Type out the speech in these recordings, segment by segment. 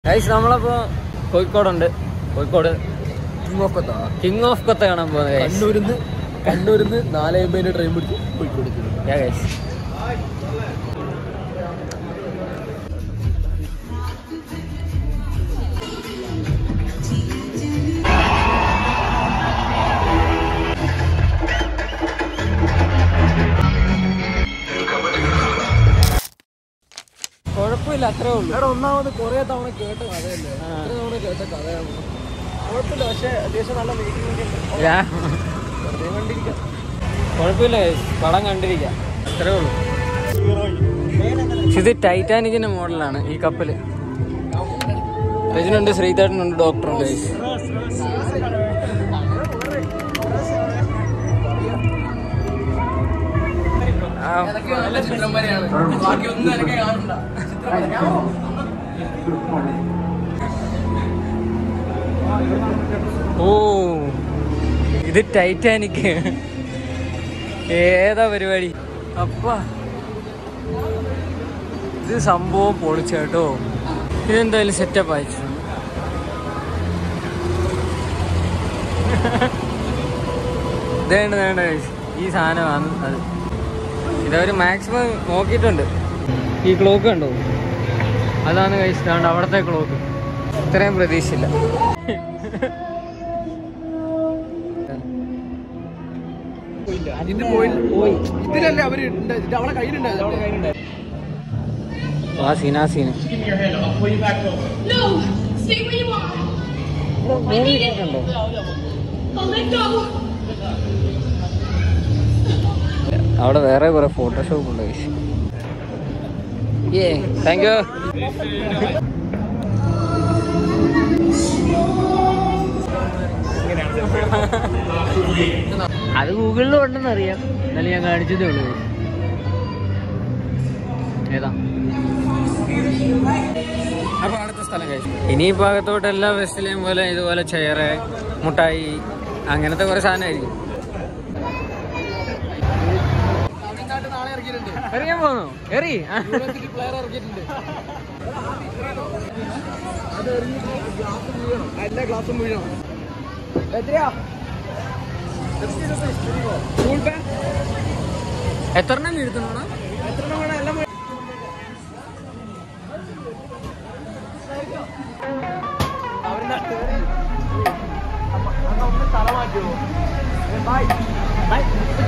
Guys നമ്മളപ്പോ കോഴിക്കോടുണ്ട് കോഴിക്കോട് കിങ്ങോക്കത്താ കിങ് ഓഫ് കൊത്ത കാണാൻ പോകുന്നത് ഗൈസ് കണ്ണൂരിന്ന് കണ്ണൂരിന്ന് നാല് അമ്പതിന്റെ ട്രെയിൻ പിടിച്ച് കോഴിക്കോട് എത്തി. Yeah, guys. കുഴപ്പമില്ല അത്രേ ഉള്ളൂ എടാ ഒന്നാമത് കുറെ തവണ കേട്ട കഥയല്ലേ ആ. എത്ര തവണ കേട്ട കഥയാണ് കുഴപ്പമില്ല പക്ഷെ അത്യാവശ്യം നല്ല വെയിറ്റിംഗ് ഒക്കെ ഉണ്ട് Yeah. വെറുതെ കണ്ടിരിക്കാം കുഴപ്പമില്ല guys. പടം കണ്ടിരിക്കാം അത്രേ ഉള്ളൂ ഇത് ടൈറ്റാനിക്കിന്റെ മോഡലാണ് ഈ കപ്പല് രജനുണ്ട് ശ്രീധരനുണ്ട് ഡോക്ടറുണ്ട് guys. ആ, നല്ല ചിത്രം വരെയാണ് ബാക്കി ഒന്നും എനിക്ക് കാണണ്ട ഓ ഇത് ടൈറ്റാനിക് ഏതാ പരിപാടി അപ്പ ഇത് സംഭവം പൊളിച്ചേട്ടോ ഇതെന്തായാലും സെറ്റപ്പ് അയച്ചു ഇതേണ്ട വേണ്ട ഈ സാധനമാണ് അത് ഇതവര് മാക്സിമം നോക്കിയിട്ടുണ്ട് ഈ ക്ലോക്ക് കണ്ടോ അതാണ് കഴിച്ചിട്ടാണ്ട് അവിടുത്തെ ക്ലോക്ക് ഇത്രയും പ്രതീക്ഷയില്ല ഇത് പോയി ഇതിലല്ലേ അവര് ഉണ്ട്. ഇത് അവളെ കയ്യിലുണ്ടായിരുന്നു അവളെ കയ്യിലുണ്ടായിരുന്നു ആ സീൻ ആ സീന് No! Stay where you are! ഉണ്ടോ Oh, let go! അവിടെ വേറെ കുറെ ഫോട്ടോഷോപ്പ് ഉണ്ട് ഏ താങ്ക് യു അത് ഗൂഗിളിലും ഉണ്ടെന്ന് അറിയാം എന്നാലും ഞാൻ കാണിച്ചതേ ഉള്ളൂ ഏതാ അപ്പൊ അടുത്ത സ്ഥലം കഴിച്ചു ഇനി ഈ ഭാഗത്തോട്ട് എല്ലാ ഫെസ്റ്റിലെയും പോലെ ഇതുപോലെ ചെയറ് മുട്ടായി അങ്ങനത്തെ കുറെ സാധനമായിരിക്കും തമിഴ്നാട്ടിൽ നാളെ ഇറക്കിയിട്ടുണ്ട് എറിയാൻ പോന്നു എറി യൂണിവേഴ്സിറ്റി പ്ലെയർ ഇറക്കിയിട്ടുണ്ട് അത് എറിഞ്ഞിട്ട് ഗ്ലാസ് വീഴണം എല്ലാ ഗ്ലാസും വീഴണം എത്രയാ സ്കൂൾ ബാഗ് എത്ര എണ്ണം വീഴ്ത്തണോ എത്ര എണ്ണം വേണം എല്ലാം വീഴണം. അവരുടെ കേറി. അപ്പൊ അന്ന് ഒന്ന് തല മാറ്റുമോ bye bye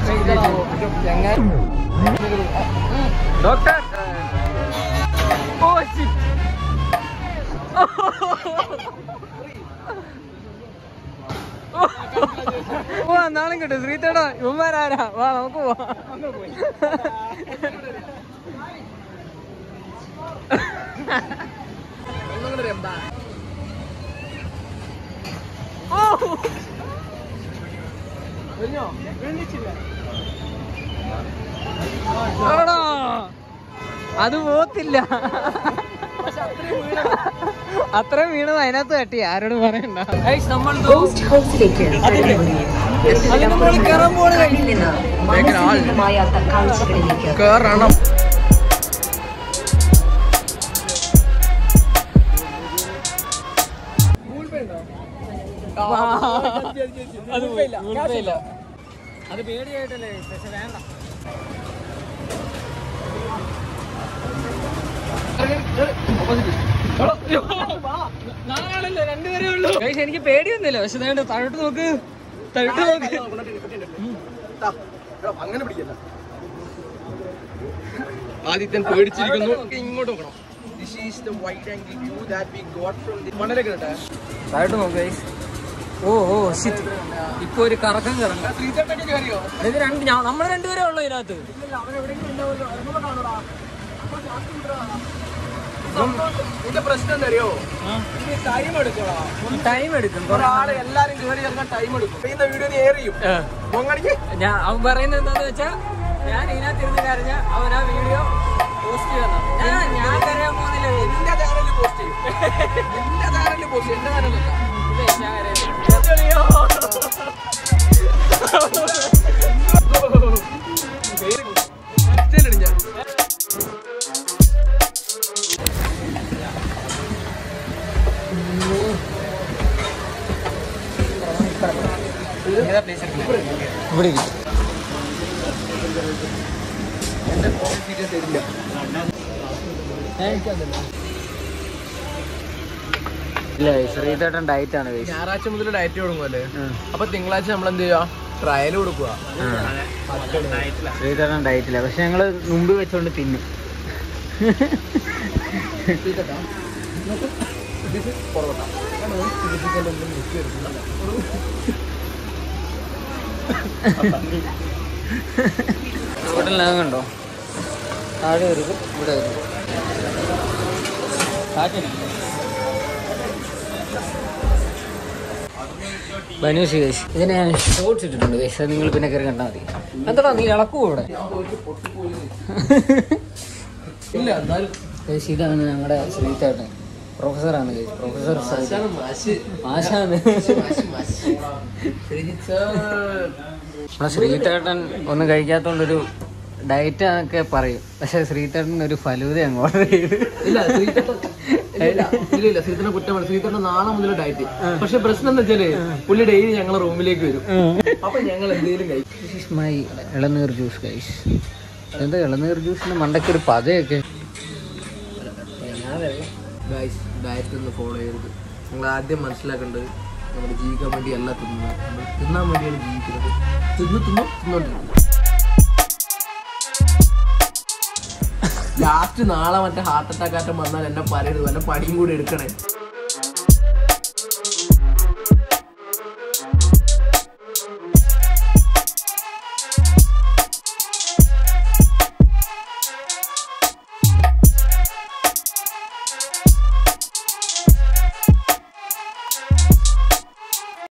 doctor oh shit. ഓ നാളെ കിട്ടും ശ്രീത്തേടാ ഇവന്മാരാരാ വാ നമുക്ക് പോവാം ഓ കഴിഞ്ഞോ എണ്ണിച്ചില്ല ആടാ. അത് പോത്തില്ല അത്രയും വീണത് അതിനകത്ത് തട്ടി ആരോട് പറയണ്ട നമ്മൾ ഗോസ്റ്റ് ഹൗസിലേക്ക് നിന്ന് മനസ്സിലാത്ത കാഴ്ചകളിലേക്ക് കേറണം അത് പോയില്ല കുഴപ്പമില്ല അത് പേടിയായിട്ടല്ലേ പക്ഷെ വേണ്ട നാലാളല്ലേ രണ്ടുപേരേ ഉള്ളൂ ഗൈസ് എനിക്ക് പേടിയൊന്നുമില്ല പക്ഷെ വേണ്ട താഴോട്ട് നോക്ക് താഴോട്ട് നോക്ക് അങ്ങനെ പിടിക്കല്ല ആദിത്യൻ പേടിച്ചിരിക്കുന്നു ഇങ്ങോട്ട് നോക്കണം this is the wide angle view that we got from the മണലേക്ക് കേട്ടെ താഴോട്ട് നോക്ക് ഗൈസ് ഓ ഓ ഷിറ്റ് ഇപ്പൊ ഒരു കറക്കം കറങ്ങ ശ്രീചേട്ടൻ്റെ കാര്യോ ഇത് രണ്ട് ഞാൻ നമ്മൾ രണ്ടുപേരേ ഉള്ളൂ ഇതിനകത്ത് അവൻ എവിടെയെങ്കിലും ഉണ്ടാവുമല്ലോ ഇറങ്ങുമ്പോ കാണൂടാ ഇതിന്റെ പ്രശ്നം എന്താ അറിയോ ഇത് ടൈം എടുക്കോടാ ടൈം എടുക്കും കുറെ ഒരാളെ എല്ലാരും കയറി ഇറങ്ങാൻ ടൈം എടുക്കും ചെയ്യുന്ന വീഡിയോ നീ ഏർ ചെയ്യും ആ. പൊങ്ങണിക്ക് ഞാൻ അവൻ പറയുന്നത് എന്താന്ന് വെച്ചാ ഞാൻ ഇതിനകത്ത് ഇരുന്ന് കരഞ്ഞ അവൻ ആ വീഡിയോ പോസ്റ്റ് ചെയ്യുന്ന ഞാൻ ഞാൻ കരയാൻ പോകുന്നില്ല നിന്റെ ചാനലിൽ പോസ്റ്റ് ചെയ്യും നിന്റെ ചാനലിൽ പോസ്റ്റ് ചെയ്യും എന്റെ ചാനലിൽ ഇല്ല, ഞാൻ കരയുന്നില്ല. ഞാൻ ഇവിടെ ഇരിക്ക്. ഇല്ല ശ്രീതേട്ടൻ ഡയറ്റ് ആണ് guys. ഞായറാഴ്ച മുതൽ ഡയറ്റ് തുടങ്ങുമല്ലേ ഉം. അപ്പൊ തിങ്കളാഴ്ച നമ്മൾ എന്ത് ചെയ്യാ ട്രയൽ കൊടുക്കുക ശ്രീതേട്ടൻ ഡയറ്റില്ല പക്ഷെ ഞങ്ങള് മുമ്പ് വെച്ചോണ്ട് തിന്നും ഹോട്ടലിനകം കണ്ടോ താഴെ ഒരു ഇവിടെ ഒരു ബനൂസ് ഗൈസ് ഇതിന് ഞാൻ ഷോർട്സ് ഇട്ടിട്ടുണ്ട് ഗൈസ് അത് നിങ്ങൾ പിന്നെ കയറി കണ്ടാൽ മതി എന്താടാ നീ ഇളക്കൂ ഇവിടെ ഇല്ല എന്നാലും ഗൈസ് ഇതാണ് ഞങ്ങളുടെ ശ്രീതേട്ടൻ പ്രൊഫസറാണ് ഗൈസ് പ്രൊഫസർ ആശാണ് നമ്മളെ ശ്രീതേട്ടൻ ഒന്നും കഴിക്കാത്തോണ്ടൊരു ഡയറ്റ് എന്നൊക്കെ പറയും പക്ഷെ ശ്രീതേട്ടൻ ഒരു ഫലൂത അങ്ങ് ഓർഡർ ചെയ്ത് ഇല്ല ശ്രീധരൻ ഇല്ല ഇല്ല ഇല്ല ശ്രീധരനെ കുറ്റമാണ് ശ്രീധരൻ നാളെ മുതൽ ഡയറ്റ് പക്ഷെ പ്രശ്നം എന്താ വെച്ചാല് പുള്ളി ഡെയിലി ഞങ്ങളെ റൂമിലേക്ക് വരും അപ്പൊ ഞങ്ങൾ എന്തെങ്കിലും കഴിക്കും മൈ ഇളനീർ ജ്യൂസ് ഗൈസ് എന്താ ഇളനീർ ജ്യൂസിന്റെ മണ്ടയ്ക്ക് ഒരു പതയൊക്കെ ഗൈസ് ഡയറ്റ് ഒന്ന് ഫോളോ ചെയ്യരുത് നിങ്ങൾ ആദ്യം മനസ്സിലാക്കേണ്ടത് നമ്മൾ ജീവിക്കാൻ വേണ്ടി അല്ല തിന്നുന്നത് നമ്മൾ തിന്നാൻ വേണ്ടിയാണ് ജീവിക്കുന്നത് തിന്നു തിന്നു തിന്നോണ്ടിരിക്കും ലാസ്റ്റ് നാളെ മറ്റേ ഹാർട്ട് അറ്റാക്ക് ആറ്റം വന്നാൽ എന്നെ പറയരുത് വല്ല പണിയും കൂടി എടുക്കണേ